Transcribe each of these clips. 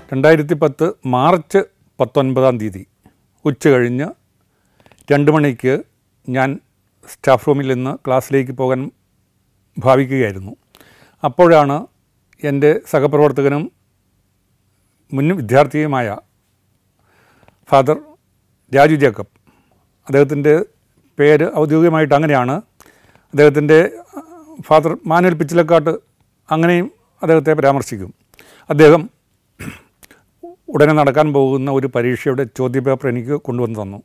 രണ്ടായിരത്തി പത്ത് മാർച്ച് പത്തൊൻപതാം തീയതി ഉച്ച കഴിഞ്ഞ് രണ്ട് മണിക്ക് ഞാൻ സ്റ്റാഫ് റൂമിൽ നിന്ന് ക്ലാസ്സിലേക്ക് പോകാൻ ഭാവിക്കുകയായിരുന്നു അപ്പോഴാണ് എൻ്റെ സഹപ്രവർത്തകനും മുൻ വിദ്യാർത്ഥിയുമായ ഫാദർ രാജു ജേക്കബ് അദ്ദേഹത്തിൻ്റെ പേര് ഔദ്യോഗികമായിട്ട് അങ്ങനെയാണ് അദ്ദേഹത്തിൻ്റെ ഫാദർ മാനുവൽ പിച്ചിലക്കാട്ട് അങ്ങനെയും അദ്ദേഹത്തെ പരാമർശിക്കും അദ്ദേഹം ഉടനെ നടക്കാൻ പോകുന്ന ഒരു പരീക്ഷയുടെ ചോദ്യപേപ്പർ എനിക്ക് കൊണ്ടുവന്ന് തന്നു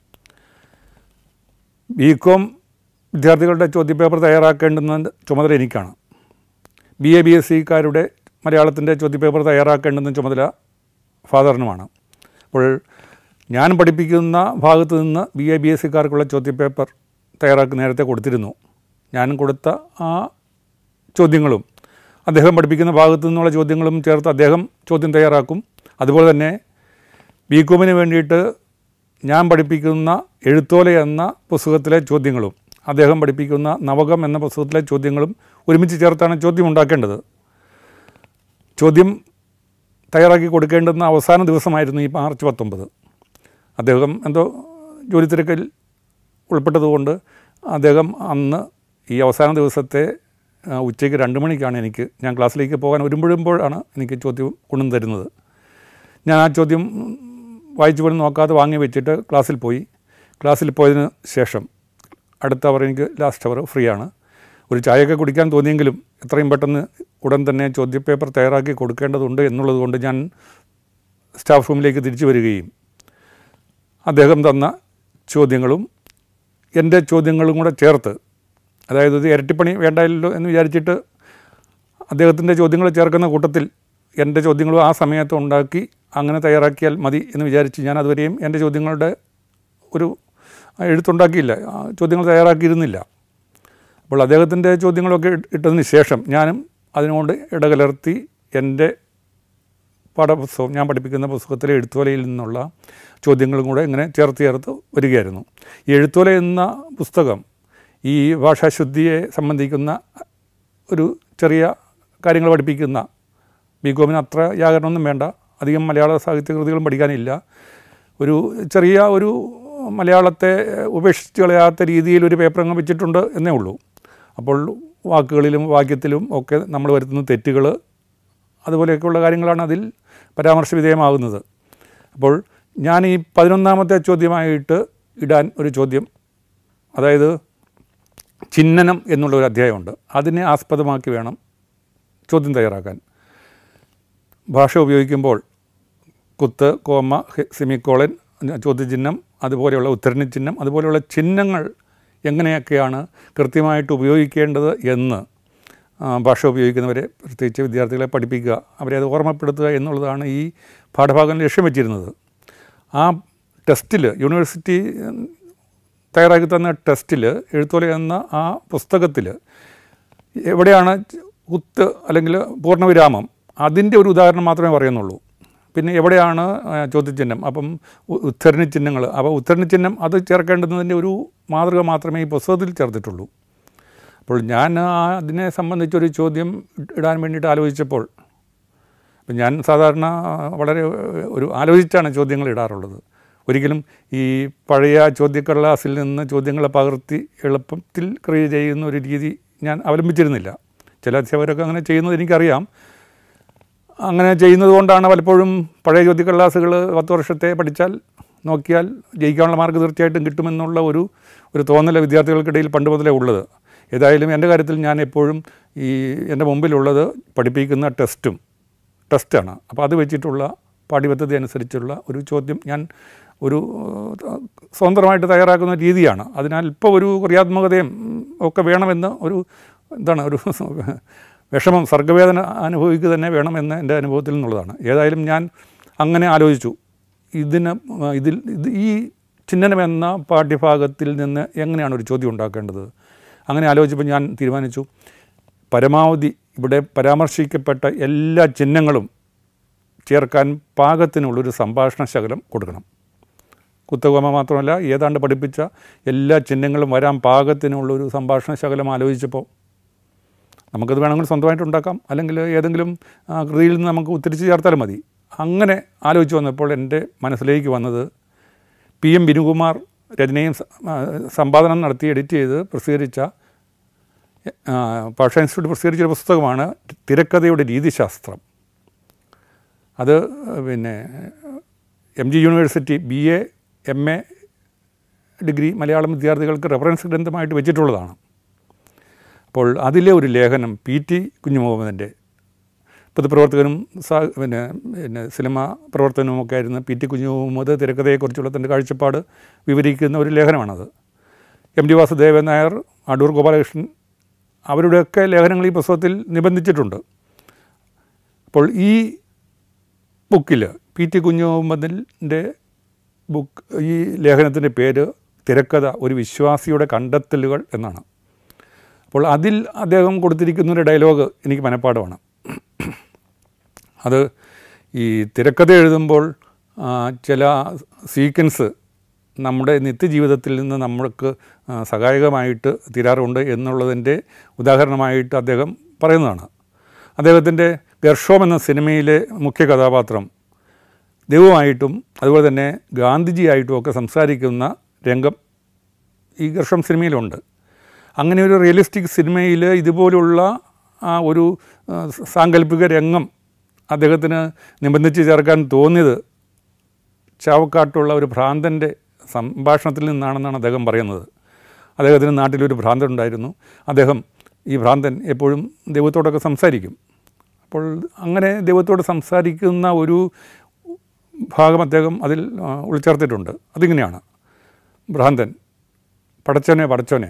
ബി കോം വിദ്യാർത്ഥികളുടെ ചോദ്യപേപ്പർ തയ്യാറാക്കേണ്ടുന്ന ചുമതല എനിക്കാണ് ബി എ ബി എസ് സിക്കാരുടെ മലയാളത്തിൻ്റെ ചോദ്യപേപ്പർ തയ്യാറാക്കേണ്ടുന്ന ചുമതല ഫാദറിനുമാണ് അപ്പോൾ ഞാൻ പഠിപ്പിക്കുന്ന ഭാഗത്ത് നിന്ന് ബി എ ബി എസ് സിക്കാർക്കുള്ള ചോദ്യപേപ്പർ തയ്യാറാക്കി നേരത്തെ കൊടുത്തിരുന്നു ഞാൻ കൊടുത്ത ആ ചോദ്യങ്ങളും അദ്ദേഹം പഠിപ്പിക്കുന്ന ഭാഗത്തു നിന്നുള്ള ചോദ്യങ്ങളും ചേർത്ത് അദ്ദേഹം ചോദ്യം തയ്യാറാക്കും അതുപോലെ തന്നെ ബി കോമിന് വേണ്ടിയിട്ട് ഞാൻ പഠിപ്പിക്കുന്ന എഴുത്തോല എന്ന പുസ്തകത്തിലെ ചോദ്യങ്ങളും അദ്ദേഹം പഠിപ്പിക്കുന്ന നവകം എന്ന പുസ്തകത്തിലെ ചോദ്യങ്ങളും ഒരുമിച്ച് ചേർത്താണ് ചോദ്യം ഉണ്ടാക്കേണ്ടത് ചോദ്യം തയ്യാറാക്കി കൊടുക്കേണ്ടുന്ന അവസാന ദിവസമായിരുന്നു ഈ മാർച്ച് പത്തൊമ്പത് അദ്ദേഹം എന്തോ ജോലി തിരക്കിൽ ഉൾപ്പെട്ടതുകൊണ്ട് അദ്ദേഹം അന്ന് ഈ അവസാന ദിവസത്തെ ആ, ഉച്ചയ്ക്ക് രണ്ട് മണിക്കാണ് എനിക്ക് ഞാൻ ക്ലാസ്സിലേക്ക് പോകാൻ ഒരുമ്പോഴുമ്പോഴാണ് എനിക്ക് ചോദ്യം കൊണ്ടു തരുന്നത് ഞാൻ ആ ചോദ്യം ഉം, വായിച്ചു പോലും നോക്കാതെ വാങ്ങി വെച്ചിട്ട് ക്ലാസ്സിൽ പോയി ക്ലാസ്സിൽ പോയതിന് ശേഷം അടുത്ത അവർ എനിക്ക് ലാസ്റ്റ് അവർ ഫ്രീ ആണ് ഒരു ചായയൊക്കെ കുടിക്കാൻ തോന്നിയെങ്കിലും എത്രയും പെട്ടെന്ന് ഉടൻ തന്നെ ചോദ്യപേപ്പർ തയ്യാറാക്കി കൊടുക്കേണ്ടതുണ്ട് എന്നുള്ളത് കൊണ്ട് ഞാൻ സ്റ്റാഫ് റൂമിലേക്ക് തിരിച്ചു വരികയും അദ്ദേഹം തന്ന ചോദ്യങ്ങളും എൻ്റെ ചോദ്യങ്ങളും കൂടെ ചേർത്ത് അതായത് ഇത് ഇരട്ടിപ്പണി വേണ്ടല്ലോ എന്ന് വിചാരിച്ചിട്ട് അദ്ദേഹത്തിൻ്റെ ചോദ്യങ്ങൾ ചേർക്കുന്ന കൂട്ടത്തിൽ എൻ്റെ ചോദ്യങ്ങളും ആ സമയത്ത് ഉണ്ടാക്കി അങ്ങനെ തയ്യാറാക്കിയാൽ മതി എന്ന് വിചാരിച്ച് ഞാൻ അതുവരെയും എൻ്റെ ചോദ്യങ്ങളുടെ ഒരു എഴുത്തുണ്ടാക്കിയില്ല ആ ചോദ്യങ്ങൾ തയ്യാറാക്കിയിരുന്നില്ല അപ്പോൾ അദ്ദേഹത്തിൻ്റെ ചോദ്യങ്ങളൊക്കെ ഇട്ട് ഇട്ടതിന് ശേഷം ഞാനും അതിനുകൊണ്ട് ഇടകലർത്തി എൻ്റെ പാഠപുസ്തകം ഞാൻ പഠിപ്പിക്കുന്ന പുസ്തകത്തിലെ എഴുത്തുവലയിൽ നിന്നുള്ള ചോദ്യങ്ങളും കൂടെ ഇങ്ങനെ ചേർത്ത് ചേർത്ത് വരികയായിരുന്നു ഈ എഴുത്തുവല എന്ന പുസ്തകം ഈ ഭാഷാശുദ്ധിയെ സംബന്ധിക്കുന്ന ഒരു ചെറിയ കാര്യങ്ങൾ പഠിപ്പിക്കുന്ന ബി കോമിന് അത്ര വ്യാകരണമൊന്നും വേണ്ട അധികം മലയാള സാഹിത്യകൃതികളും പഠിക്കാനില്ല ഒരു ചെറിയ ഒരു മലയാളത്തെ ഉപേക്ഷിച്ച് കളയാത്ത രീതിയിൽ ഒരു പേപ്പർ അങ്ങ് വെച്ചിട്ടുണ്ട് എന്നേ ഉള്ളൂ അപ്പോൾ വാക്കുകളിലും വാക്യത്തിലും ഒക്കെ നമ്മൾ വരുത്തുന്ന തെറ്റുകൾ അതുപോലെയൊക്കെയുള്ള കാര്യങ്ങളാണ് അതിൽ പരാമർശ വിധേയമാകുന്നത് അപ്പോൾ ഞാൻ ഈ പതിനൊന്നാമത്തെ ചോദ്യമായിട്ട് ഇടാൻ ഒരു ചോദ്യം അതായത് ചിഹ്നനം എന്നുള്ള ഒരു അധ്യായമുണ്ട് അതിനെ ആസ്പദമാക്കി വേണം ചോദ്യം തയ്യാറാക്കാൻ ഭാഷ ഉപയോഗിക്കുമ്പോൾ കുത്ത് കോമ ഹെ- സെമിക്കോളൻ ചോദ്യചിഹ്നം അതുപോലെയുള്ള ഉത്തരണി ചിഹ്നം അതുപോലെയുള്ള ചിഹ്നങ്ങൾ എങ്ങനെയൊക്കെയാണ് കൃത്യമായിട്ട് ഉപയോഗിക്കേണ്ടത് എന്ന് ആ, ഭാഷ ഉപയോഗിക്കുന്നവരെ പ്രത്യേകിച്ച് വിദ്യാർത്ഥികളെ പഠിപ്പിക്കുക അവരെ അത് ഓർമ്മപ്പെടുത്തുക എന്നുള്ളതാണ് ഈ പാഠഭാഗം ലക്ഷ്യം വെച്ചിരുന്നത് ആ ടെസ്റ്റിൽ യൂണിവേഴ്സിറ്റി ഉം, തയ്യാറാക്കി തന്ന ടെസ്റ്റിൽ എഴുത്തോല എന്ന ആ പുസ്തകത്തിൽ എവിടെയാണ് കുത്ത് അല്ലെങ്കിൽ പൂർണ്ണവിരാമം അതിൻ്റെ ഒരു ഉദാഹരണം മാത്രമേ പറയുന്നുള്ളൂ പിന്നെ എവിടെയാണ് ആ, ചോദ്യചിഹ്നം അപ്പം ഉ- ഉദ്ധരണി ചിഹ്നങ്ങൾ അപ്പോൾ ഉദ്ധരണി ചിഹ്നം അത് ചേർക്കേണ്ടുന്നതിൻ്റെ ഒരു മാതൃക മാത്രമേ ഈ പുസ്തകത്തിൽ ചേർത്തിട്ടുള്ളൂ അപ്പോൾ ഞാൻ ആ അതിനെ സംബന്ധിച്ചൊരു ചോദ്യം ഇടാൻ വേണ്ടിയിട്ട് ആലോചിച്ചപ്പോൾ അപ്പം ഞാൻ സാധാരണ വളരെ ഒരു ആലോചിച്ചാണ് ചോദ്യങ്ങൾ ഇടാറുള്ളത് ഒരിക്കലും ഈ പഴയ ചോദ്യക്കടലാസിൽ നിന്ന് ചോദ്യങ്ങളെ പകർത്തി എളുപ്പത്തിൽ ക്രിയ ചെയ്യുന്ന ഒരു രീതി ഞാൻ അവലംബിച്ചിരുന്നില്ല ചില അധ്യാപകരൊക്കെ അങ്ങനെ ചെയ്യുന്നത് എനിക്കറിയാം അങ്ങനെ ചെയ്യുന്നത് കൊണ്ടാണ് പലപ്പോഴും പഴയ ചോദ്യക്കടലാസുകൾ പത്ത് വർഷത്തെ പഠിച്ചാൽ നോക്കിയാൽ ജയിക്കാനുള്ള മാർക്ക് തീർച്ചയായിട്ടും കിട്ടുമെന്നുള്ള ഒരു ഒരു തോന്നൽ വിദ്യാർത്ഥികൾക്കിടയിൽ പണ്ട് മുതലേ ഉള്ളത് ഏതായാലും എൻ്റെ കാര്യത്തിൽ ഞാൻ എപ്പോഴും ഈ എൻ്റെ മുമ്പിലുള്ളത് പഠിപ്പിക്കുന്ന ടെസ്റ്റും ടെസ്റ്റാണ് അപ്പോൾ അത് വെച്ചിട്ടുള്ള പാഠ്യപദ്ധതി അനുസരിച്ചുള്ള ഒരു ചോദ്യം ഞാൻ ഒരു ഏഹ്, സ്വതന്ത്രമായിട്ട് തയ്യാറാക്കുന്ന രീതിയാണ് അതിനാൽ ഇപ്പോൾ ഒരു ക്രിയാത്മകതയും ഉം, ഒക്കെ വേണമെന്ന് ഒരു എന്താണ് ഒരു വിഷമം സർഗവേദന അനുഭവിക്കുക തന്നെ വേണമെന്ന് എൻ്റെ അനുഭവത്തിൽ നിന്നുള്ളതാണ് ഏതായാലും ഞാൻ അങ്ങനെ ആലോചിച്ചു ഇതിന് ആ, ഇതിൽ ഇത് ഈ ചിഹ്നനം എന്ന പാഠ്യഭാഗത്തിൽ നിന്ന് എങ്ങനെയാണ് ഒരു ചോദ്യം ഉണ്ടാക്കേണ്ടത് അങ്ങനെ ആലോചിച്ചപ്പോൾ ഞാൻ തീരുമാനിച്ചു പരമാവധി ഇവിടെ പരാമർശിക്കപ്പെട്ട എല്ലാ ചിഹ്നങ്ങളും ചേർക്കാൻ പാകത്തിനുള്ളൊരു സംഭാഷണ ശകലം കൊടുക്കണം കുത്തകോമ മാത്രമല്ല ഏതാണ്ട് പഠിപ്പിച്ച എല്ലാ ചിഹ്നങ്ങളും വരാൻ പാകത്തിനുള്ളൊരു സംഭാഷണ ശകലം ആലോചിച്ചപ്പോൾ നമുക്കത് വേണമെങ്കിൽ സ്വന്തമായിട്ട് ഉണ്ടാക്കാം അല്ലെങ്കിൽ ഏതെങ്കിലും ആ, കൃതിയിൽ നിന്ന് നമുക്ക് ഉത്തരിച്ച് ചേർത്താലും മതി അങ്ങനെ ആലോചിച്ച് വന്നപ്പോൾ എൻ്റെ മനസ്സിലേക്ക് വന്നത് പി എം ബിനുകുമാർ രചനയും സ- ആ, സമ്പാദനം നടത്തി എഡിറ്റ് ചെയ്ത് പ്രസിദ്ധീകരിച്ച ആ, ഭാഷാ ഇൻസ്റ്റിറ്റ്യൂട്ട് പ്രസിദ്ധീകരിച്ച ഒരു പുസ്തകമാണ് തിരക്കഥയുടെ രീതിശാസ്ത്രം അത് പിന്നെ M G university B A M A degree Malayalam വിദ്യാർത്ഥികൾക്ക് റെഫറൻസ് ഗ്രന്ഥമായിട്ട് വെച്ചിട്ടുള്ളതാണ് അപ്പോൾ അതിലെ ഒരു ലേഖനം പി ടി കുഞ്ഞുമുഹമ്മദിൻ്റെ പൊതുപ്രവർത്തകനും സാ പിന്നെ പിന്നെ സിനിമ പ്രവർത്തനവുമൊക്കെ ആയിരുന്ന പി ടി കുഞ്ഞുമുഹമ്മദ് തിരക്കഥയെക്കുറിച്ചുള്ള തൻ്റെ കാഴ്ചപ്പാട് വിവരിക്കുന്ന ഒരു ലേഖനമാണത് എം ടി വാസുദേവൻ നായർ അടൂർ ഗോപാലകൃഷ്ണൻ അവരുടെയൊക്കെ ലേഖനങ്ങൾ ഈ പുസ്തകത്തിൽ നിബന്ധിച്ചിട്ടുണ്ട് അപ്പോൾ ഈ ബുക്കിൽ പി ടി കുഞ്ഞുമുഹമ്മദിൻ്റെ ബുക്ക് ഈ ലേഖനത്തിൻ്റെ പേര് തിരക്കഥ ഒരു വിശ്വാസിയുടെ കണ്ടെത്തലുകൾ എന്നാണ് അപ്പോൾ അതിൽ അദ്ദേഹം കൊടുത്തിരിക്കുന്ന ഒരു ഡയലോഗ് എനിക്ക് മനഃപ്പാടമാണ് അത് ഈ തിരക്കഥ എഴുതുമ്പോൾ ആ, ചില സീക്വൻസ് നമ്മുടെ നിത്യജീവിതത്തിൽ നിന്ന് നമ്മൾക്ക് ആ, സഹായകമായിട്ട് തീരാറുണ്ട് എന്നുള്ളതിൻ്റെ ഉദാഹരണമായിട്ട് അദ്ദേഹം പറയുന്നതാണ് അദ്ദേഹത്തിൻ്റെ ഗർഷോം എന്ന സിനിമയിലെ മുഖ്യ കഥാപാത്രം ദൈവമായിട്ടും അതുപോലെ തന്നെ ഗാന്ധിജിയായിട്ടും ഒക്കെ സംസാരിക്കുന്ന രംഗം ഈ ഗർഷം സിനിമയിലുണ്ട് അങ്ങനെ ഒരു റിയലിസ്റ്റിക് സിനിമയിൽ ഇതുപോലുള്ള ആ ഒരു ആ, സാങ്കല്പിക രംഗം അദ്ദേഹത്തിന് നിബന്ധിച്ച് ചേർക്കാൻ തോന്നിയത് ചാവക്കാട്ടുള്ള ഒരു ഭ്രാന്തൻ്റെ സംഭാഷണത്തിൽ നിന്നാണെന്നാണ് അദ്ദേഹം പറയുന്നത് അദ്ദേഹത്തിന് നാട്ടിലൊരു ഭ്രാന്തൻ ഉണ്ടായിരുന്നു അദ്ദേഹം ഈ ഭ്രാന്തൻ എപ്പോഴും ദൈവത്തോടൊക്കെ സംസാരിക്കും അപ്പോൾ അങ്ങനെ ദൈവത്തോട് സംസാരിക്കുന്ന ഒരു ഭാഗം അദ്ദേഹം അതിൽ ആ, ഉൾച്ചേർത്തിട്ടുണ്ട് അതിങ്ങനെയാണ് ഭ്രാന്തൻ പടച്ചോനെ പടച്ചോനെ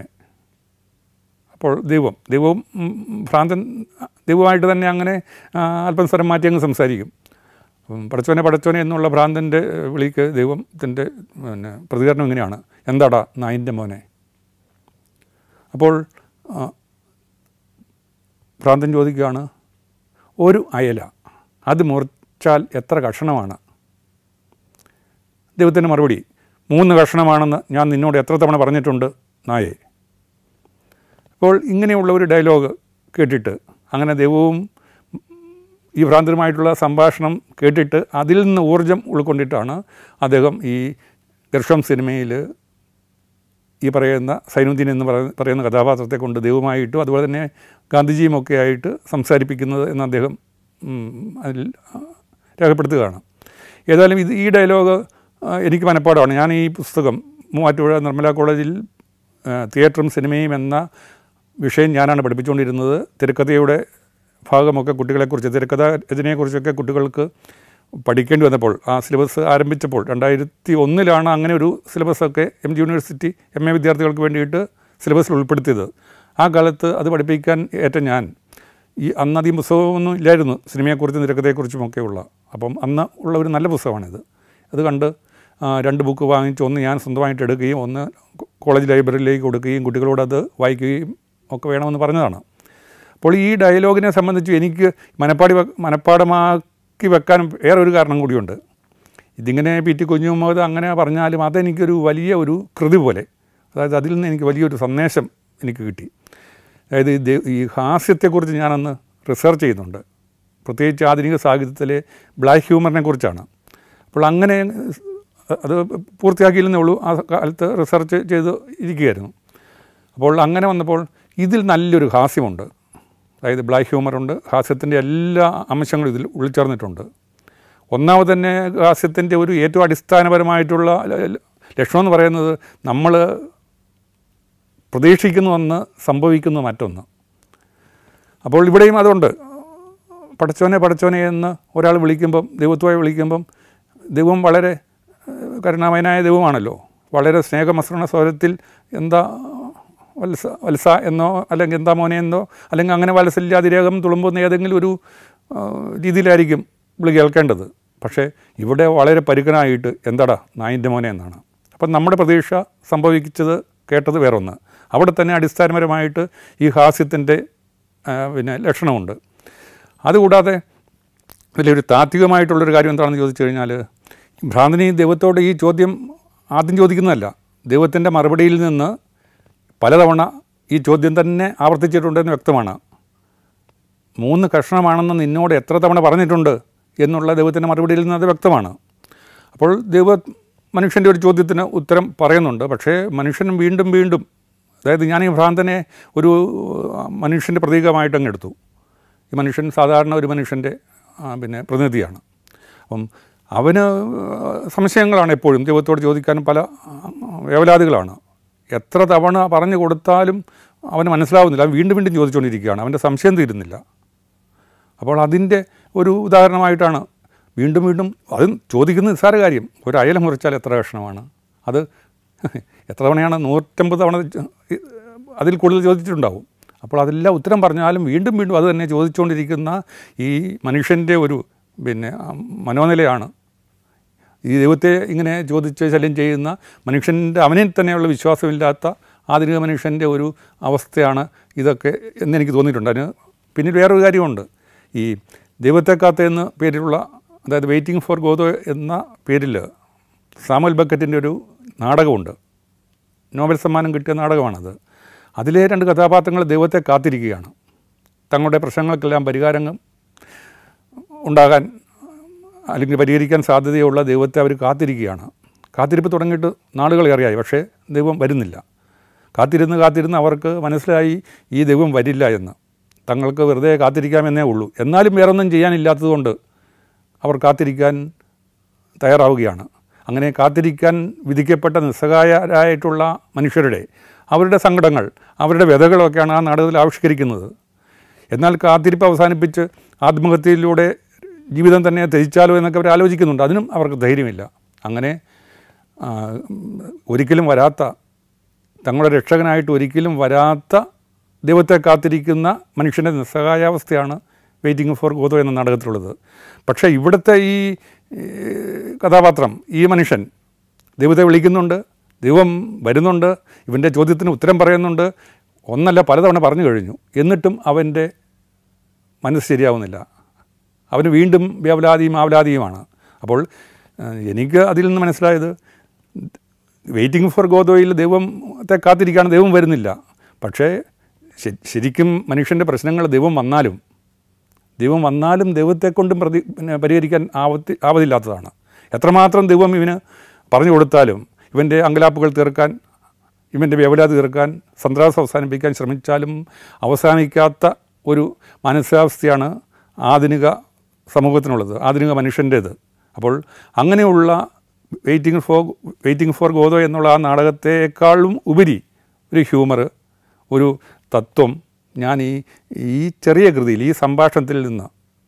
അപ്പോൾ ദൈവം ദൈവവും ഉം, ഭ്രാന്തൻ ദൈവമായിട്ട് തന്നെ അങ്ങനെ ആ, അല്പം സ്വരം മാറ്റി അങ്ങ് സംസാരിക്കും അപ്പം പടച്ചോനെ പടച്ചോനെ എന്നുള്ള ഭ്രാന്തൻ്റെ വിളിക്ക് ദൈവത്തിൻ്റെ പിന്നെ പ്രതികരണം ഇങ്ങനെയാണ് എന്താടാ നായിൻ്റെ മോനെ അപ്പോൾ ആ, ഭ്രാന്തൻ ചോദിക്കുകയാണ് ഒരു അയല അത് മുറിച്ചാൽ എത്ര കഷണമാണ് ദൈവത്തിൻ്റെ മറുപടി മൂന്ന് കഷണമാണെന്ന് ഞാൻ നിന്നോട് എത്ര തവണ പറഞ്ഞിട്ടുണ്ട് നായേ അപ്പോൾ ഇങ്ങനെയുള്ള ഒരു ഡയലോഗ് കേട്ടിട്ട് അങ്ങനെ ദൈവവും ഈ ഭ്രാന്തരുമായിട്ടുള്ള സംഭാഷണം കേട്ടിട്ട് അതിൽ നിന്ന് ഊർജം ഉൾക്കൊണ്ടിട്ടാണ് അദ്ദേഹം ഈ ഗർഷം സിനിമയിൽ ഈ പറയുന്ന സൈനുദ്ദീൻ എന്ന് പറയ- പറയുന്ന കഥാപാത്രത്തെ കൊണ്ട് ദൈവമായിട്ടും അതുപോലെ തന്നെ ഗാന്ധിജിയുമൊക്കെ ആയിട്ട് സംസാരിപ്പിക്കുന്നത് എന്ന് അദ്ദേഹം ഉം, അതിൽ ആ, രേഖപ്പെടുത്തുകയാണ് ഏതായാലും ഇത് ഈ ഡയലോഗ് ആ, എനിക്ക് മനഃപ്പാടമാണ് ഞാൻ ഈ പുസ്തകം മൂവാറ്റുപുഴ നിർമ്മല കോളേജിൽ ആ, തിയേറ്ററും സിനിമയും എന്ന വിഷയം ഞാനാണ് പഠിപ്പിച്ചുകൊണ്ടിരുന്നത് തിരക്കഥയുടെ ഭാഗമൊക്കെ കുട്ടികളെക്കുറിച്ച് തിരക്കഥ രചനയെക്കുറിച്ചൊക്കെ കുട്ടികൾക്ക് പഠിക്കേണ്ടി വന്നപ്പോൾ ആ സിലബസ് ആരംഭിച്ചപ്പോൾ രണ്ടായിരത്തി ഒന്നിലാണ് അങ്ങനെ ഒരു സിലബസൊക്കെ M G university M A വിദ്യാർത്ഥികൾക്ക് വേണ്ടിയിട്ട് സിലബസിൽ ഉൾപ്പെടുത്തിയത് ആ കാലത്ത് അത് പഠിപ്പിക്കാൻ ഏറ്റ ഞാൻ ഈ അന്ന് അധികം പുസ്തകമൊന്നും ഇല്ലായിരുന്നു സിനിമയെക്കുറിച്ചും തിരക്കഥയെക്കുറിച്ചുമൊക്കെ ഉള്ള അപ്പം അന്ന് ഉള്ള ഒരു നല്ല പുസ്തകമാണിത് അത് കണ്ട് ആ, രണ്ട് ബുക്ക് വാങ്ങിച്ച് ഒന്ന് ഞാൻ സ്വന്തമായിട്ട് എടുക്കുകയും ഒന്ന് കോ- കോളേജ് ലൈബ്രറിയിലേക്ക് കൊടുക്കുകയും കുട്ടികളോട് അത് വായിക്കുകയും ഒക്കെ വേണമെന്ന് പറഞ്ഞതാണ് അപ്പോൾ ഈ ഡയലോഗിനെ സംബന്ധിച്ച് എനിക്ക് മനപ്പാടി വെ- മനപ്പാടമാക്കി വെക്കാൻ വേറെ ഒരു കാരണം കൂടിയുണ്ട് ഇതിങ്ങനെ പി ടി കുഞ്ഞുമുഹമ്മദ് അങ്ങനെ പറഞ്ഞാലും അതെനിക്കൊരു വലിയ ഒരു കൃതി പോലെ അതായത് അതിൽ നിന്ന് എനിക്ക് വലിയൊരു സന്ദേശം എനിക്ക് കിട്ടി അതായത് ഈ ദേ- ഈ ഹാസ്യത്തെക്കുറിച്ച് ഞാനന്ന് റിസർച്ച് ചെയ്യുന്നുണ്ട് പ്രത്യേകിച്ച് ആധുനിക സാഹിത്യത്തിലെ ബ്ലാക്ക് ഹ്യൂമറിനെ കുറിച്ചാണ് അപ്പോൾ അങ്ങനെ അത് പൂർത്തിയാക്കിയില്ലെന്നേ ഉള്ളൂ ആ കാലത്ത് റിസർച്ച് ചെയ്ത് ഇരിക്കുകയായിരുന്നു അപ്പോൾ അങ്ങനെ വന്നപ്പോൾ ഇതിൽ നല്ലൊരു ഹാസ്യമുണ്ട് അതായത് ബ്ലാക്ക് ഹ്യൂമറുണ്ട് ഹാസ്യത്തിൻ്റെ എല്ലാ അംശങ്ങളും ഇതിൽ ഉൾച്ചേർന്നിട്ടുണ്ട് ഒന്നാമത് തന്നെ ഹാസ്യത്തിൻ്റെ ഒരു ഏറ്റവും അടിസ്ഥാനപരമായിട്ടുള്ള ല- ല- ലക്ഷണം എന്ന് പറയുന്നത് നമ്മൾ പ്രതീക്ഷിക്കുന്ന ഒന്ന് സംഭവിക്കുന്ന മറ്റൊന്ന് അപ്പോൾ ഇവിടെയും അതുണ്ട് പടച്ചോനെ പടച്ചോനെ എന്ന് ഒരാൾ വിളിക്കുമ്പം ദൈവത്വമായി വിളിക്കുമ്പം ദൈവം വളരെ ഏഹ്, കരുണാമയനായ ദൈവമാണല്ലോ വളരെ സ്നേഹമസൃണ സ്വരത്തിൽ എന്താ വത്സ വത്സ എന്നോ അല്ലെങ്കിൽ എന്താ മോനെ എന്നോ അല്ലെങ്കിൽ അങ്ങനെ വത്സല്യാതിരേകം തുളുമ്പുന്ന ഏതെങ്കിലും ഒരു ആ, രീതിയിലായിരിക്കും വിളി കേൾക്കേണ്ടത് പക്ഷേ ഇവിടെ വളരെ പരുക്കനായിട്ട് എന്താടാ നായിൻ്റെ മോനെ എന്നാണ് അപ്പം നമ്മുടെ പ്രതീക്ഷ സംഭവിച്ചത് കേട്ടത് വേറൊന്ന് അവിടെ തന്നെ അടിസ്ഥാനപരമായിട്ട് ഈ ഹാസ്യത്തിൻ്റെ ആ, പിന്നെ ലക്ഷണമുണ്ട് അതുകൂടാതെ ഇതിലൊരു താത്വികമായിട്ടുള്ളൊരു കാര്യം എന്താണെന്ന് ചോദിച്ചു കഴിഞ്ഞാൽ ഭ്രാന്തനി ദൈവത്തോട് ഈ ചോദ്യം ആദ്യം ചോദിക്കുന്നതല്ല ദൈവത്തിൻ്റെ മറുപടിയിൽ നിന്ന് പലതവണ ഈ ചോദ്യം തന്നെ ആവർത്തിച്ചിട്ടുണ്ടെന്ന് വ്യക്തമാണ് മൂന്ന് കഷ്ണമാണെന്ന് നിന്നോട് എത്ര തവണ പറഞ്ഞിട്ടുണ്ട് എന്നുള്ള ദൈവത്തിൻ്റെ മറുപടിയിൽ നിന്ന് അത് വ്യക്തമാണ് അപ്പോൾ ദൈവ മനുഷ്യൻ്റെ ഒരു ചോദ്യത്തിന് ഉത്തരം പറയുന്നുണ്ട് പക്ഷേ മനുഷ്യൻ വീണ്ടും വീണ്ടും അതായത് ഞാൻ ഈ ഭ്രാന്തനെ ഒരു മനുഷ്യൻ്റെ പ്രതീകമായിട്ട് അങ്ങ് എടുത്തു ഈ മനുഷ്യൻ സാധാരണ ഒരു മനുഷ്യൻ്റെ ആ, പിന്നെ പ്രതിനിധിയാണ് അപ്പം അവന് സംശയങ്ങളാണ് എപ്പോഴും ദൈവത്തോട് ചോദിക്കാനും പല ആ, വേവലാതികളാണ് എത്ര തവണ പറഞ്ഞു കൊടുത്താലും അവന് മനസ്സിലാവുന്നില്ല അവൻ വീണ്ടും വീണ്ടും ചോദിച്ചുകൊണ്ടിരിക്കുകയാണ് അവൻ്റെ സംശയം തീരുന്നില്ല അപ്പോൾ അതിൻ്റെ ഒരു ഉദാഹരണമായിട്ടാണ് വീണ്ടും വീണ്ടും അത് ചോദിക്കുന്ന നിസ്സാര കാര്യം ഒരു അയല മുറിച്ചാൽ എത്ര കഷ്ണമാണ് അത് എത്ര തവണയാണ് നൂറ്റമ്പത് തവണ ച- അതിൽ കൂടുതൽ ചോദിച്ചിട്ടുണ്ടാവും അപ്പോൾ അതെല്ലാം ഉത്തരം പറഞ്ഞാലും വീണ്ടും വീണ്ടും അത് തന്നെ ചോദിച്ചുകൊണ്ടിരിക്കുന്ന ഈ മനുഷ്യൻ്റെ ഒരു പിന്നെ ആ, മനോനിലയാണ് ഈ ദൈവത്തെ ഇങ്ങനെ ചോദിച്ച് ശല്യം ചെയ്യുന്ന മനുഷ്യൻ്റെ അവനിൽ തന്നെയുള്ള വിശ്വാസമില്ലാത്ത ആധുനിക മനുഷ്യൻ്റെ ഒരു അവസ്ഥയാണ് ഇതൊക്കെ എന്നെനിക്ക് തോന്നിയിട്ടുണ്ട് അതിന് പിന്നിൽ വേറൊരു കാര്യമുണ്ട് ഈ ദൈവത്തെ കാത്ത എന്ന പേരിലുള്ള അതായത് വെയിറ്റിംഗ് ഫോർ ഗോതോ എന്ന പേരിൽ സാമുൽ ബക്കറ്റിൻ്റെ ഒരു നാടകമുണ്ട് നോബൽ സമ്മാനം കിട്ടിയ നാടകമാണത് അതിലെ രണ്ട് കഥാപാത്രങ്ങൾ ദൈവത്തെ കാത്തിരിക്കുകയാണ് തങ്ങളുടെ പ്രശ്നങ്ങൾക്കെല്ലാം പരിഹാരങ്ങൾ ഉണ്ടാകാൻ അല്ലെങ്കിൽ പരിഹരിക്കാൻ സാധ്യതയുള്ള ദൈവത്തെ അവർ കാത്തിരിക്കുകയാണ് കാത്തിരിപ്പ് തുടങ്ങിയിട്ട് നാളുകളേറെയായി പക്ഷേ ദൈവം വരുന്നില്ല കാത്തിരുന്ന് കാത്തിരുന്ന് അവർക്ക് മനസ്സിലായി ഈ ദൈവം വരില്ല എന്ന് തങ്ങൾക്ക് വെറുതെ കാത്തിരിക്കാമെന്നേ ഉള്ളൂ എന്നാലും വേറൊന്നും ചെയ്യാനില്ലാത്തതുകൊണ്ട് അവർ കാത്തിരിക്കാൻ തയ്യാറാവുകയാണ് അങ്ങനെ കാത്തിരിക്കാൻ വിധിക്കപ്പെട്ട നിസ്സഹായരായിട്ടുള്ള മനുഷ്യരുടെ അവരുടെ സങ്കടങ്ങൾ അവരുടെ വ്യതകളൊക്കെയാണ് ആ നാടകത്തിൽ ആവിഷ്കരിക്കുന്നത് എന്നാൽ കാത്തിരിപ്പ് അവസാനിപ്പിച്ച് ആത്മഹത്യയിലൂടെ ജീവിതം തന്നെ ത്യജിച്ചാലോ എന്നൊക്കെ അവർ ആലോചിക്കുന്നുണ്ട് അതിനും അവർക്ക് ധൈര്യമില്ല അങ്ങനെ ആ, ഒരിക്കലും വരാത്ത തങ്ങളുടെ രക്ഷകനായിട്ട് ഒരിക്കലും വരാത്ത ദൈവത്തെ കാത്തിരിക്കുന്ന മനുഷ്യൻ്റെ നിസ്സഹായാവസ്ഥയാണ് വെയിറ്റിംഗ് ഫോർ ഗോതോ എന്ന നാടകത്തിലുള്ളത് പക്ഷേ ഇവിടുത്തെ ഈ ഈ കഥാപാത്രം ഈ മനുഷ്യൻ ദൈവത്തെ വിളിക്കുന്നുണ്ട് ദൈവം വരുന്നുണ്ട് ഇവൻ്റെ ചോദ്യത്തിന് ഉത്തരം പറയുന്നുണ്ട് ഒന്നല്ല പലതവണ പറഞ്ഞു കഴിഞ്ഞു എന്നിട്ടും അവൻ്റെ മനസ്സ് ശരിയാവുന്നില്ല അവന് വീണ്ടും വ്യാവലാതിയും ആവലാതിയുമാണ് അപ്പോൾ ആ, എനിക്ക് അതിൽ നിന്ന് മനസ്സിലായത് വെയിറ്റിംഗ് ഫോർ ഗോദോയിൽ ദൈവത്തെ കാത്തിരിക്കുകയാണ് ദൈവം വരുന്നില്ല പക്ഷേ ശ- ശരിക്കും മനുഷ്യൻ്റെ പ്രശ്നങ്ങൾ ദൈവം വന്നാലും ദൈവം വന്നാലും ദൈവത്തെ കൊണ്ടും പ്രതി പിന്നെ പരിഹരിക്കാൻ ആവത്തി ആവതില്ലാത്തതാണ് എത്രമാത്രം ദൈവം ഇവന് പറഞ്ഞു കൊടുത്താലും ഇവൻ്റെ അങ്കലാപ്പുകൾ തീർക്കാൻ ഇവൻ്റെ വ്യവലാതി തീർക്കാൻ സന്ത്രാസം അവസാനിപ്പിക്കാൻ ശ്രമിച്ചാലും അവസാനിക്കാത്ത ഒരു മാനസികാവസ്ഥയാണ് ആധുനിക സമൂഹത്തിനുള്ളത് ആധുനിക മനുഷ്യൻ്റേത് അപ്പോൾ അങ്ങനെയുള്ള waiting for waiting for Godot എന്നുള്ള ആ നാടകത്തെക്കാളും ഉപരി ഒരു ഹ്യൂമർ ഒരു തത്വം ഞാൻ ഈ ഈ ചെറിയ കൃതിയിൽ ഈ സംഭാഷണത്തിൽ നിന്ന്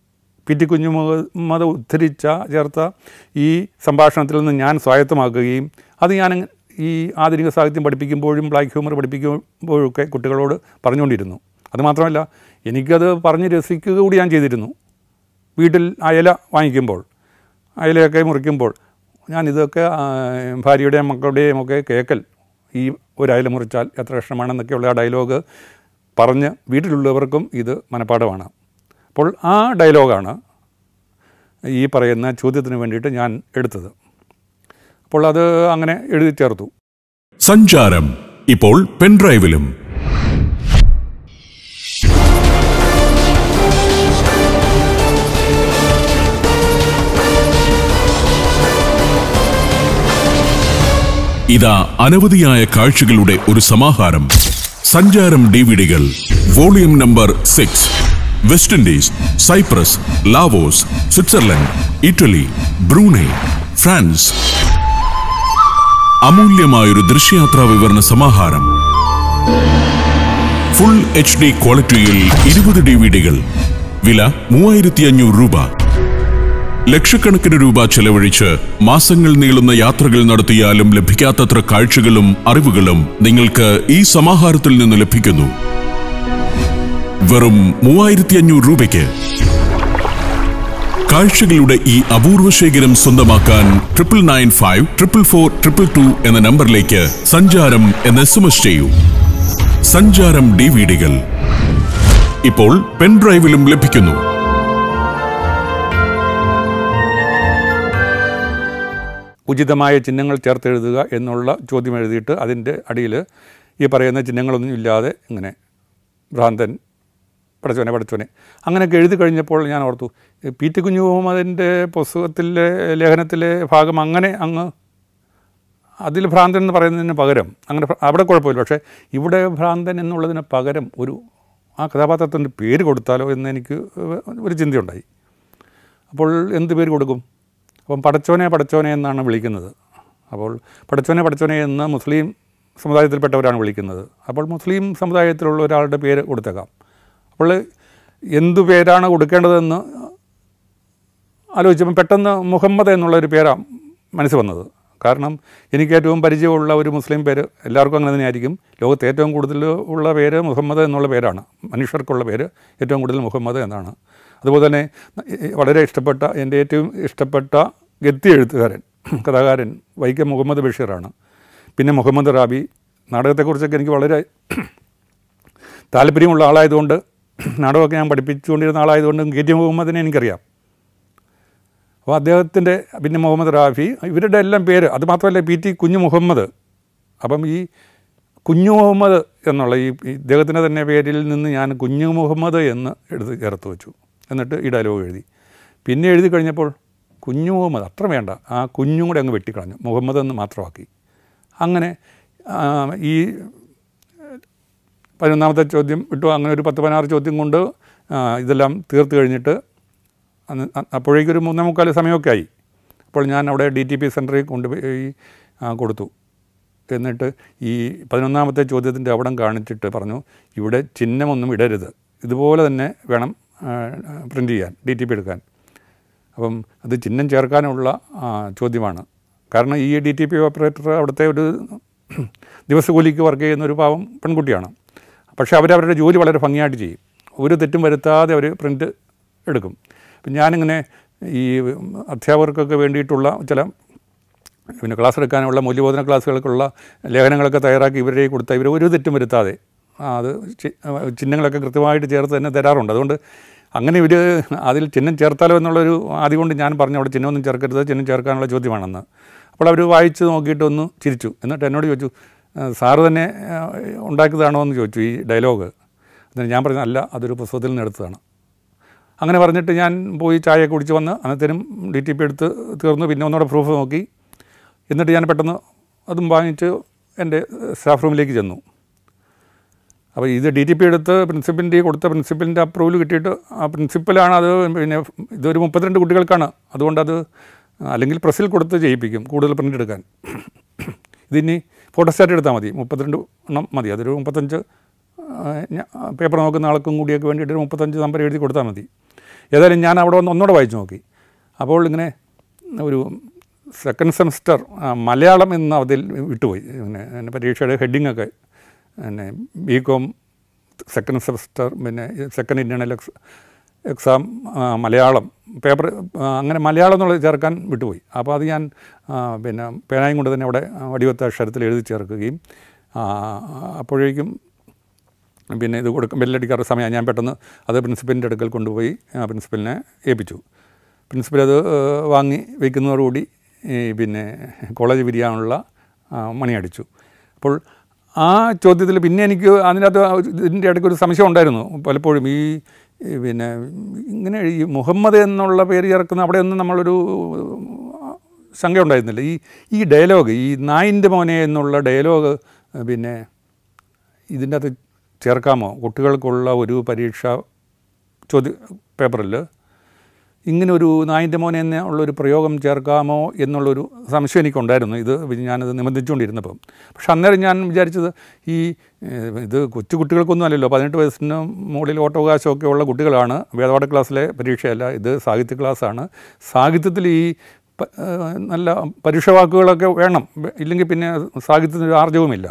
പി ടി കുഞ്ഞു മുഹമ്മദ് ഉദ്ധരിച്ച ചേർത്ത ഈ സംഭാഷണത്തിൽ നിന്ന് ഞാൻ സ്വായത്തമാക്കുകയും അത് ഞാൻ ഈ ആധുനിക സാഹിത്യം പഠിപ്പിക്കുമ്പോഴും ബ്ലാക്ക് ഹ്യൂമർ പഠിപ്പിക്കുമ്പോഴൊക്കെ കുട്ടികളോട് പറഞ്ഞുകൊണ്ടിരുന്നു അതുമാത്രമല്ല എനിക്കത് പറഞ്ഞ് രസിക്കുക കൂടി ഞാൻ ചെയ്തിരുന്നു വീട്ടിൽ അയല വാങ്ങിക്കുമ്പോൾ അയലയൊക്കെ മുറിക്കുമ്പോൾ ഞാൻ ഇതൊക്കെ ആ, ഭാര്യയുടെയും മക്കളുടെയും ഒക്കെ കേക്കൽ ഈ ഒരു അയല മുറിച്ചാൽ എത്ര കഷ്ണമാണെന്നൊക്കെയുള്ള ആ ഡയലോഗ് പറഞ്ഞ് വീട്ടിലുള്ളവർക്കും ഇത് മനഃപ്പാഠമാണ് അപ്പോൾ ആ ഡയലോഗാണ് ഈ പറയുന്ന ചോദ്യത്തിന് വേണ്ടിയിട്ട് ഞാൻ എടുത്തത് അപ്പോൾ അത് അങ്ങനെ എഴുതി ചേർത്തു സഞ്ചാരം ഇപ്പോൾ പെൻഡ്രൈവിലും ഇതാ അനവധിയായ കാഴ്ചകളുടെ ഒരു സമാഹാരം സഞ്ചാരം ഡിവിഡികൾ volume number six West Indies Cyprus Laos Switzerland Italy Brunei France അമൂല്യമായൊരു ദൃശ്യയാത്രാ വിവരണ സമാഹാരം ഫുൾ എച്ച് ഡി ക്വാളിറ്റിയിൽ ഇരുപത് ഡി വി ഡികൾ വില മൂവായിരത്തി അഞ്ഞൂറ് രൂപ ലക്ഷക്കണക്കിന് രൂപ ചെലവഴിച്ച് മാസങ്ങൾ നീളുന്ന യാത്രകൾ നടത്തിയാലും ലഭിക്കാത്തത്ര കാഴ്ചകളും അറിവുകളും നിങ്ങൾക്ക് ഈ സമാഹാരത്തിൽ നിന്ന് ലഭിക്കുന്നു വെറും മൂവായിരത്തി അഞ്ഞൂറ് രൂപയ്ക്ക് കാഴ്ചകളുടെ ഈ അപൂർവ ശേഖരം സ്വന്തമാക്കാൻ triple nine five triple four triple two എന്ന നമ്പറിലേക്ക് സഞ്ചാരം എന്ന് എസ് എം എസ് ചെയ്യൂ സഞ്ചാരം ഡി വി ഡികൾ ഇപ്പോൾ പെൻഡ്രൈവിലും ലഭിക്കുന്നു ഉചിതമായ ചിഹ്നങ്ങൾ ചേർത്തെഴുതുക എന്നുള്ള ചോദ്യം എഴുതിയിട്ട് അതിൻ്റെ അടിയിൽ ഈ പറയുന്ന ചിഹ്നങ്ങളൊന്നും ഇല്ലാതെ ഇങ്ങനെ ഭ്രാന്തൻ പടച്ചോനെ പടച്ചോനെ അങ്ങനെയൊക്കെ എഴുതി കഴിഞ്ഞപ്പോൾ ഞാൻ ഓർത്തു ഈ പി ടി കുഞ്ഞു മുഹമ്മദിൻ്റെ പുസ്തകത്തിലെ ലേഖനത്തിലെ ഭാഗം അങ്ങനെ അങ്ങ് അതിൽ ഭ്രാന്തൻ എന്ന് പറയുന്നതിന് പകരം അങ്ങനെ ഭ്ര- അവിടെ കുഴപ്പമില്ല പക്ഷേ ഇവിടെ ഭ്രാന്തൻ എന്നുള്ളതിന് പകരം ഒരു ആ കഥാപാത്രത്തിൻ്റെ പേര് കൊടുത്താലോ എന്ന് എനിക്ക് ഒരു ചിന്തയുണ്ടായി അപ്പോൾ എന്ത് പേര് കൊടുക്കും അപ്പം പടച്ചോനെ പടച്ചോനെ എന്നാണ് വിളിക്കുന്നത് അപ്പോൾ പടച്ചോനെ പടച്ചോനെ എന്ന് മുസ്ലിം സമുദായത്തിൽപ്പെട്ടവരാണ് വിളിക്കുന്നത് അപ്പോൾ മുസ്ലിം സമുദായത്തിലുള്ള ഒരാളുടെ പേര് കൊടുത്തേക്കാം അപ്പോൾ എന്തു പേരാണ് കൊടുക്കേണ്ടതെന്ന് ആലോചിച്ചപ്പോൾ പെട്ടെന്ന് മുഹമ്മദ് എന്നുള്ളൊരു പേരാണ് മനസ്സിൽ വന്നത് കാരണം എനിക്ക് ഏറ്റവും പരിചയമുള്ള ഒരു മുസ്ലിം പേര് എല്ലാവർക്കും അങ്ങനെ തന്നെയായിരിക്കും ലോകത്ത് ഏറ്റവും കൂടുതൽ ഉള്ള പേര് മുഹമ്മദ് എന്നുള്ള പേരാണ് മനുഷ്യർക്കുള്ള പേര് ഏറ്റവും കൂടുതൽ മുഹമ്മദ് എന്നാണ് അതുപോലെ തന്നെ ഈ വളരെ ഇഷ്ടപ്പെട്ട എൻ്റെ ഏറ്റവും ഇഷ്ടപ്പെട്ട ഗത്തി എഴുത്തുകാരൻ കഥാകാരൻ വൈക്കം മുഹമ്മദ് ബഷീറാണ് പിന്നെ മുഹമ്മദ് റാബി നാടകത്തെക്കുറിച്ചൊക്കെ എനിക്ക് വളരെ താല്പര്യമുള്ള ആളായതുകൊണ്ട് നാടകമൊക്കെ ഞാൻ പഠിപ്പിച്ചുകൊണ്ടിരുന്ന ആളായതുകൊണ്ട് കെ ടി മുഹമ്മദിനെ എനിക്കറിയാം അപ്പോൾ അദ്ദേഹത്തിൻ്റെ പിന്നെ മുഹമ്മദ് റാഫി ഇവരുടെ എല്ലാം പേര് അത് മാത്രമല്ല പി ടി കുഞ്ഞു മുഹമ്മദ് അപ്പം ഈ കുഞ്ഞു മുഹമ്മദ് എന്നുള്ള ഈ ഈ ഇദ്ദേഹത്തിൻ്റെ തന്നെ പേരിൽ നിന്ന് ഞാൻ കുഞ്ഞു മുഹമ്മദ് എന്ന് എടുത്ത് ചേർത്ത് വെച്ചു എന്നിട്ട് ഈ ഡയലോഗ് എഴുതി പിന്നെ എഴുതി കഴിഞ്ഞപ്പോൾ കുഞ്ഞു മുഹമ്മദ് അത്ര വേണ്ട ആ കുഞ്ഞും കൂടെ അങ്ങ് വെട്ടിക്കളഞ്ഞു മുഹമ്മദ് എന്ന് മാത്രമാക്കി അങ്ങനെ ആ, ഈ പതിനൊന്നാമത്തെ ചോദ്യം ഇട്ടു അങ്ങനെ ഒരു പത്ത് പതിനാറ് ചോദ്യം കൊണ്ട് ആ, ഇതെല്ലാം തീർത്ത് കഴിഞ്ഞിട്ട് അന്ന് അ- അപ്പോഴേക്കൊരു മൂന്നേ മുക്കാൽ സമയമൊക്കെ ആയി അപ്പോൾ ഞാൻ അവിടെ ഡി ടി പി സെൻറ്ററിൽ കൊണ്ടുപോയി ആ, കൊടുത്തു എന്നിട്ട് ഈ പതിനൊന്നാമത്തെ ചോദ്യത്തിൻ്റെ അവിടം കാണിച്ചിട്ട് പറഞ്ഞു ഇവിടെ ചിഹ്നമൊന്നും ഇടരുത് ഇതുപോലെ തന്നെ വേണം പ്രിൻ്റ് ചെയ്യാൻ ഡി ടി പി എടുക്കാൻ അപ്പം അത് ചിഹ്നം ചേർക്കാനുള്ള ആ, ചോദ്യമാണ് കാരണം ഈ ഡി ടി പി ഓപ്പറേറ്റർ അവിടുത്തെ ഒരു ദിവസകൂലിക്ക് വർക്ക് ചെയ്യുന്ന ഒരു പാവം പെൺകുട്ടിയാണ് പക്ഷേ അവരവരുടെ ജോലി വളരെ ഭംഗിയായിട്ട് ചെയ്യും ഒരു തെറ്റും വരുത്താതെ അവർ പ്രിൻ്റ് എടുക്കും അപ്പം ഞാനിങ്ങനെ ഈ അധ്യാപകർക്കൊക്കെ വേണ്ടിയിട്ടുള്ള ചില പിന്നെ ക്ലാസ് എടുക്കാനുള്ള മൂല്യബോധന ക്ലാസ്സുകൾക്കുള്ള ലേഖനങ്ങളൊക്കെ തയ്യാറാക്കി ഇവരുടെ കയ്യിൽ കൊടുത്താൽ ഇവർ ഒരു തെറ്റും വരുത്താതെ ആ, അത് ചി- ചിഹ്നങ്ങളൊക്കെ കൃത്യമായിട്ട് ചേർത്ത് തന്നെ തരാറുണ്ട് അതുകൊണ്ട് അങ്ങനെ ഇവർ അതിൽ ചിഹ്നം ചേർത്താലോ എന്നുള്ളൊരു ആദ്യം കൊണ്ട് ഞാൻ പറഞ്ഞു അവിടെ ചിഹ്നമൊന്നും ചേർക്കരുത് ചിഹ്നം ചേർക്കാനുള്ള ചോദ്യമാണെന്ന് അപ്പോൾ അവർ വായിച്ച് നോക്കിയിട്ട് ഒന്ന് ചിരിച്ചു എന്നിട്ട് എന്നോട് ചോദിച്ചു "ആ, സാറ് തന്നെ ആ, ഉണ്ടാക്കിയതാണോ എന്ന് ചോദിച്ചു ഈ ഡയലോഗ് എന്നിട്ട് ഞാൻ പറഞ്ഞു അല്ല അതൊരു പുസ്തകത്തിൽ നിന്ന് എടുത്തതാണ് അങ്ങനെ പറഞ്ഞിട്ട് ഞാൻ പോയി ചായ കുടിച്ച് വന്ന് അന്നത്തേനും ഡി ടി പി എടുത്ത് തീർന്നു പിന്നെ ഒന്നുകൂടെ പ്രൂഫ് നോക്കി എന്നിട്ട് ഞാൻ പെട്ടെന്ന് അതും വാങ്ങിച്ച് എൻ്റെ സ്റ്റാഫ് റൂമിലേക്ക് ചെന്നു അപ്പോൾ ഇത് ഡി ടി പി എടുത്ത് പ്രിൻസിപ്പലിൻ്റെ കൊടുത്ത പ്രിൻസിപ്പലിൻ്റെ അപ്രൂവൽ കിട്ടിയിട്ട് ആ പ്രിൻസിപ്പലാണ് അത് പിന്നെ ഇതൊരു മുപ്പത്തിരണ്ട് കുട്ടികൾക്കാണ് അതുകൊണ്ട് അത് അല്ലെങ്കിൽ പ്രസ്സിൽ കൊടുത്ത് ചെയ്യിപ്പിക്കും കൂടുതൽ പ്രിൻ്റ് എടുക്കാൻ ഇതിനി ഫോട്ടോസ്റ്റാറ്റ് എടുത്താൽ മതി മുപ്പത്തിരണ്ട് എണ്ണം മതി അതൊരു മുപ്പത്തഞ്ച് പേപ്പർ നോക്കുന്ന ആൾക്കും കൂടിയൊക്കെ വേണ്ടിയിട്ട് ഒരു മുപ്പത്തഞ്ച് നമ്പർ എഴുതി കൊടുത്താൽ മതി ഏതായാലും ഞാൻ അവിടെ വന്ന് ഒന്നുകൂടെ വായിച്ചു നോക്കി അപ്പോൾ ഇങ്ങനെ ഒരു സെക്കൻഡ് സെമിസ്റ്റർ മലയാളം എന്ന അതിൽ വിട്ടുപോയി പിന്നെ എൻ്റെ പരീക്ഷയുടെ ഹെഡിങ്ങൊക്കെ പിന്നെ ബി കോം സെക്കൻഡ് സെമിസ്റ്റർ പിന്നെ സെക്കൻഡ് ഇൻറ്റേണൽ എക്സ് എക്സാം ആ, മലയാളം പേപ്പർ ആ, അങ്ങനെ മലയാളം എന്നുള്ളത് ചേർക്കാൻ വിട്ടുപോയി അപ്പോൾ അത് ഞാൻ ആ, പിന്നെ പേനായും കൊണ്ട് തന്നെ അവിടെ വടിവത്ത അക്ഷരത്തിൽ എഴുതി ചേർക്കുകയും ആ, അപ്പോഴേക്കും പിന്നെ ഇത് കൊടുക്കും ബെല്ലടിക്കാറ് സമയം ഞാൻ പെട്ടെന്ന് അത് പ്രിൻസിപ്പലിൻ്റെ അടുക്കൽ കൊണ്ടുപോയി ആ പ്രിൻസിപ്പലിനെ ഏൽപ്പിച്ചു പ്രിൻസിപ്പൽ അത് ഏഹ്, വാങ്ങി വയ്ക്കുന്നതോടുകൂടി ഈ പിന്നെ കോളേജ് പിരിയാനുള്ള ആ, മണിയടിച്ചു അപ്പോൾ ആ ചോദ്യത്തിൽ പിന്നെ എനിക്ക് അതിനകത്ത് ഇതിൻ്റെ ഇടയ്ക്ക് ഒരു സംശയം ഉണ്ടായിരുന്നു പലപ്പോഴും ഈ ഈ പിന്നെ ഇങ്ങനെ ഈ മുഹമ്മദ് എന്നുള്ള പേര് ചേർക്കുന്ന അവിടെയൊന്നും നമ്മളൊരു ശങ്ക ഉണ്ടായിരുന്നില്ല ഈ ഈ ഡയലോഗ് ഈ നായിൻ്റെ മോനെ എന്നുള്ള ഡയലോഗ് പിന്നെ ഇതിൻ്റെ അകത്ത് ചേർക്കാമോ കുട്ടികൾക്കുള്ള ഒരു പരീക്ഷ ചോദ്യ പേപ്പറിൽ ഇങ്ങനെ ഒരു നായിൻ്റെ മോനെ എന്ന ഉള്ളൊരു പ്രയോഗം ചേർക്കാമോ എന്നുള്ളൊരു സംശയം എനിക്കുണ്ടായിരുന്നു ഇത് ഞാനത് നിബന്ധിച്ചുകൊണ്ടിരുന്നപ്പം പക്ഷെ അന്നേരം ഞാൻ വിചാരിച്ചത് ഈ ഏഹ്, ഇത് കൊച്ചു കുട്ടികൾക്കൊന്നും അല്ലല്ലോ പതിനെട്ട് വയസ്സിന് മുകളിൽ ഓട്ടവകാശമൊക്കെ ഉള്ള കുട്ടികളാണ് വേദപാഠ ക്ലാസ്സിലെ പരീക്ഷയല്ല ഇത് സാഹിത്യ ക്ലാസ്സാണ് സാഹിത്യത്തിൽ ഈ പ- ഏഹ്, നല്ല പരീക്ഷ വാക്കുകളൊക്കെ വേണം ഇല്ലെങ്കിൽ പിന്നെ സാഹിത്യത്തിന് ഒരു ആർജവുമില്ല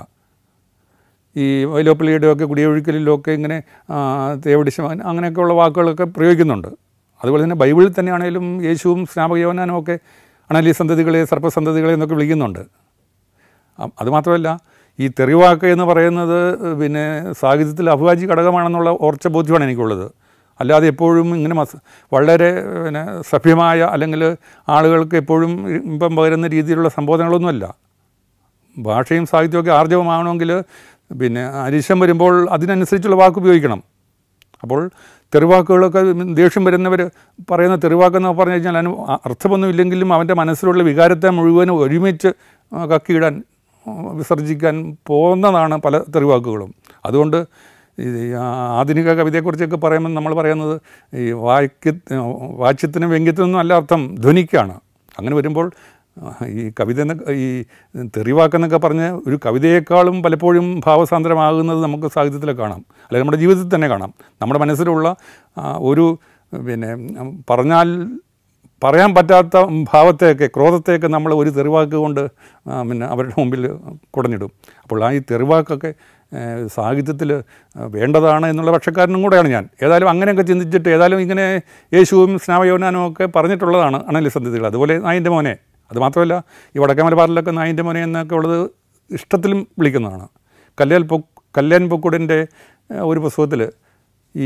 ഈ വൈലോപ്പള്ളിയുടെ ഒക്കെ കുടിയൊഴിക്കലിലൊക്കെ ഇങ്ങനെ ആ, തേവടിശം അങ്ങനെയൊക്കെയുള്ള വാക്കുകളൊക്കെ പ്രയോഗിക്കുന്നുണ്ട് അതുപോലെ തന്നെ ബൈബിളിൽ തന്നെയാണേലും യേശുവും സ്നാപകയോനാനും ഒക്കെ അണലി സന്തതികളെ സർപ്പസന്തതികളെ എന്നൊക്കെ വിളിക്കുന്നുണ്ട് അ- അതുമാത്രമല്ല ഈ തെറിവാക്ക് എന്ന് പറയുന്നത് പിന്നെ സാഹിത്യത്തിൽ അഭിവാജ്യ ഘടകമാണെന്നുള്ള ഓർച്ച ബോധ്യമാണ് എനിക്കുള്ളത് അല്ലാതെ എപ്പോഴും ഇങ്ങനെ മസ് വളരെ പിന്നെ സഭ്യമായ അല്ലെങ്കിൽ ആളുകൾക്ക് എപ്പോഴും ഇമ്പം പകരുന്ന രീതിയിലുള്ള സംബോധനകളൊന്നുമല്ല ഭാഷയും സാഹിത്യമൊക്കെ ആർജവമാകണമെങ്കിൽ പിന്നെ അരിശം വരുമ്പോൾ അതിനനുസരിച്ചുള്ള വാക്ക് ഉപയോഗിക്കണം അപ്പോൾ തെറിവാക്കുകളൊക്കെ ദേഷ്യം വരുന്നവർ പറയുന്ന തെറിവാക്കെന്ന് പറഞ്ഞു കഴിഞ്ഞാൽ അതിന് അർത്ഥമൊന്നും ഇല്ലെങ്കിലും അവൻ്റെ മനസ്സിലുള്ള വികാരത്തെ മുഴുവനും ഒരുമിച്ച് ആ, കക്കിയിടാൻ ആ, വിസർജിക്കാൻ പോകുന്നതാണ് പല തെറിവാക്കുകളും അതുകൊണ്ട് ഈ ആധുനിക കവിതയെക്കുറിച്ചൊക്കെ പറയുമ്പോൾ നമ്മൾ പറയുന്നത് ഈ വാക്യ വാച്യത്തിനും വ്യംഗ്യത്തിനും നല്ല അർത്ഥം ധ്വനിക്കാണ് അങ്ങനെ വരുമ്പോൾ ആ, ഈ കവിത എന്ന ഈ തെറിവാക്കെന്നൊക്കെ പറഞ്ഞ് ഒരു കവിതയേക്കാളും പലപ്പോഴും ഭാവസാന്ദ്രമാകുന്നത് നമുക്ക് സാഹിത്യത്തിൽ കാണാം അല്ലെങ്കിൽ നമ്മുടെ ജീവിതത്തിൽ തന്നെ കാണാം നമ്മുടെ മനസ്സിലുള്ള ആ, ഒരു പിന്നെ ഉം, പറഞ്ഞാൽ പറയാൻ പറ്റാത്ത ഭാവത്തെയൊക്കെ ക്രോധത്തെയൊക്കെ നമ്മൾ ഒരു തെറിവാക്ക് കൊണ്ട് ആ, പിന്നെ അവരുടെ മുമ്പിൽ കുടഞ്ഞിടും അപ്പോൾ ആ ഈ തെറിവാക്കൊക്കെ സാഹിത്യത്തിൽ വേണ്ടതാണ് എന്നുള്ള പക്ഷക്കാരനും കൂടെയാണ് ഞാൻ ഏതായാലും അങ്ങനെയൊക്കെ ചിന്തിച്ചിട്ട് ഏതായാലും ഇങ്ങനെ യേശുവും സ്നാവയോനാനും ഒക്കെ പറഞ്ഞിട്ടുള്ളതാണ് അണലി സന്ധ്യതകൾ അതുപോലെ നായിൻ്റെ മോനെ അത് മാത്രമല്ല ഈ വടക്കേ മലബാറിലൊക്കെ നായിൻ്റെ മോനെ എന്നൊക്കെ ഉള്ളത് ഇഷ്ടത്തിലും വിളിക്കുന്നതാണ് കല്യാൽ പൊ കല്യാൺ പൊക്കുടിൻ്റെ ഒരു പുസ്തകത്തിൽ ഈ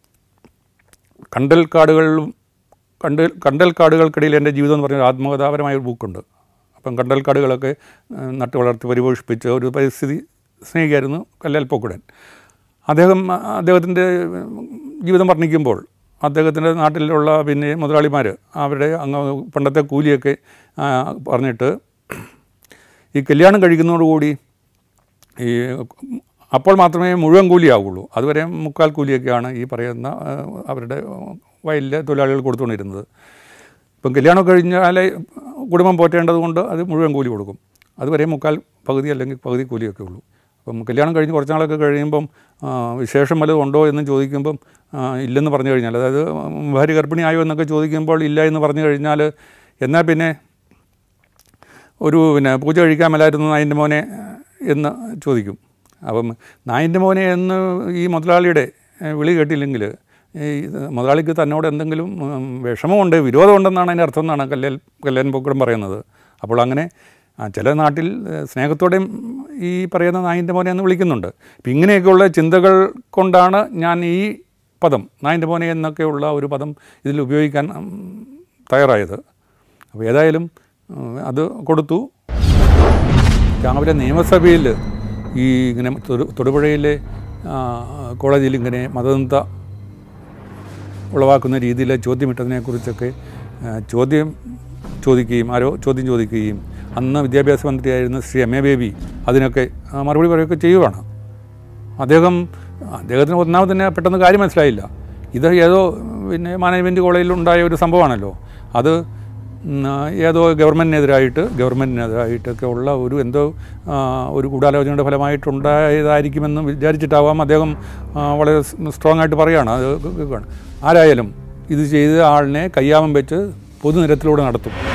കണ്ടൽ കാടുകളിലും കണ്ടൽ കണ്ടൽ കാടുകൾക്കിടയിൽ എൻ്റെ ജീവിതം എന്ന് പറഞ്ഞ ആത്മകഥാപരമായ ഒരു ബുക്കുണ്ട് അപ്പം കണ്ടൽ കാടുകളൊക്കെ ഏഹ്, നട്ട് വളർത്തി പരിപോഷിപ്പിച്ച ഒരു പരിസ്ഥിതി സ്നേഹിയായിരുന്നു കല്ലാൽ പൊക്കുടൻ അദ്ദേഹം അദ്ദേഹത്തിൻ്റെ ജീവിതം വർണ്ണിക്കുമ്പോൾ അദ്ദേഹത്തിൻ്റെ നാട്ടിലുള്ള പിന്നെ മുതലാളിമാർ അവരുടെ അങ്ങ് പണ്ടത്തെ കൂലിയൊക്കെ ആ, പറഞ്ഞിട്ട് ഈ കല്യാണം കഴിക്കുന്നതോടുകൂടി ഈ അപ്പോൾ മാത്രമേ മുഴുവൻ കൂലിയാവുള്ളൂ അതുവരെ മുക്കാൽ കൂലിയൊക്കെയാണ് ഈ പറയുന്ന ആ, അവരുടെ വയലിലെ തൊഴിലാളികൾ കൊടുത്തുകൊണ്ടിരുന്നത് ഇപ്പം കല്യാണം കഴിഞ്ഞാലേ കുടുംബം പോറ്റേണ്ടത് കൊണ്ട് അത് മുഴുവൻ കൂലി കൊടുക്കും അതുവരെ മുക്കാൽ പകുതി അല്ലെങ്കിൽ പകുതി കൂലിയൊക്കെ ഉള്ളൂ അപ്പം കല്യാണം കഴിഞ്ഞ് കുറച്ച് നാളൊക്കെ കഴിയുമ്പം ആ, വിശേഷം വല്ലതും ഉണ്ടോ എന്ന് ചോദിക്കുമ്പം ആ, ഇല്ലെന്ന് പറഞ്ഞു കഴിഞ്ഞാൽ അതായത് ഭാര്യ ഗർഭിണിയായോ എന്നൊക്കെ ചോദിക്കുമ്പോൾ ഇല്ല എന്ന് പറഞ്ഞു കഴിഞ്ഞാൽ എന്നാൽ പിന്നെ ഒരു പിന്നെ പൂജ കഴിക്കാൻ മേലായിരുന്നു നായിൻ്റെ മോനെ എന്ന് ചോദിക്കും അപ്പം നായിൻ്റെ മോനെ എന്ന് ഈ മുതലാളിയുടെ ഏഹ്, വിളി കേട്ടില്ലെങ്കിൽ ഈ ഇത് മുതലാളിക്ക് തന്നോട് എന്തെങ്കിലും ഉം, വിഷമമുണ്ട് വിരോധമുണ്ടെന്നാണ് അതിൻ്റെ അർത്ഥം എന്നാണ് കല്യാൺ കല്യാൺ പൊക്കടം പറയുന്നത് അപ്പോൾ അങ്ങനെ ആ, ചില നാട്ടിൽ ഏഹ്, സ്നേഹത്തോടെയും ഈ പറയുന്ന നായിൻ്റെ മോനെ എന്ന് വിളിക്കുന്നുണ്ട് അപ്പം ഇങ്ങനെയൊക്കെയുള്ള ചിന്തകൾ കൊണ്ടാണ് ഞാൻ ഈ പദം നായിൻ്റെ മോനെ എന്നൊക്കെയുള്ള ഒരു പദം ഇതിൽ ഉപയോഗിക്കാൻ ഉം, തയ്യാറായത് അപ്പോൾ ഏതായാലും ഉം, അത് കൊടുത്തു രാവിലെ നിയമസഭയിൽ ഈ ഇങ്ങനെ തൊടു തൊടുപുഴയിലെ ആ, കോളേജിൽ ഇങ്ങനെ മതനിന്ദ ഉളവാക്കുന്ന രീതിയിൽ ചോദ്യമിട്ടതിനെക്കുറിച്ചൊക്കെ ആ, ചോദ്യം ചോദിക്കുകയും ആരോ ചോദ്യം ചോദിക്കുകയും അന്ന് വിദ്യാഭ്യാസ മന്ത്രിയായിരുന്ന ശ്രീ എം എ ബേബി അതിനൊക്കെ ആ, മറുപടി പറയുകയൊക്കെ ചെയ്യുവാണ് അദ്ദേഹം അദ്ദേഹത്തിന് ഒന്നാമത് തന്നെ പെട്ടെന്ന് കാര്യം മനസ്സിലായില്ല ഇത് ഏതോ പിന്നെ മാനേജ്മെൻറ്റ് കോളേജിൽ ഉണ്ടായ ഒരു സംഭവമാണല്ലോ അത് ഉം, ആ, ഏതോ ഗവൺമെൻറ്റിനെതിരായിട്ട് ഗവൺമെൻറ്റിനെതിരായിട്ടൊക്കെ ഉള്ള ഒരു എന്തോ ആ, ഒരു ഗൂഢാലോചനയുടെ ഫലമായിട്ടുണ്ടായതായിരിക്കുമെന്ന് വിചാരിച്ചിട്ടാവാം അദ്ദേഹം ആ, വളരെ സ്ട്രോങ് ആയിട്ട് പറയുകയാണ് അത് കേൾക്കുകയാണ് ആരായാലും ഇത് ചെയ്ത ആളിനെ കയ്യാമം വെച്ച് പൊതുനിരത്തിലൂടെ നടത്തും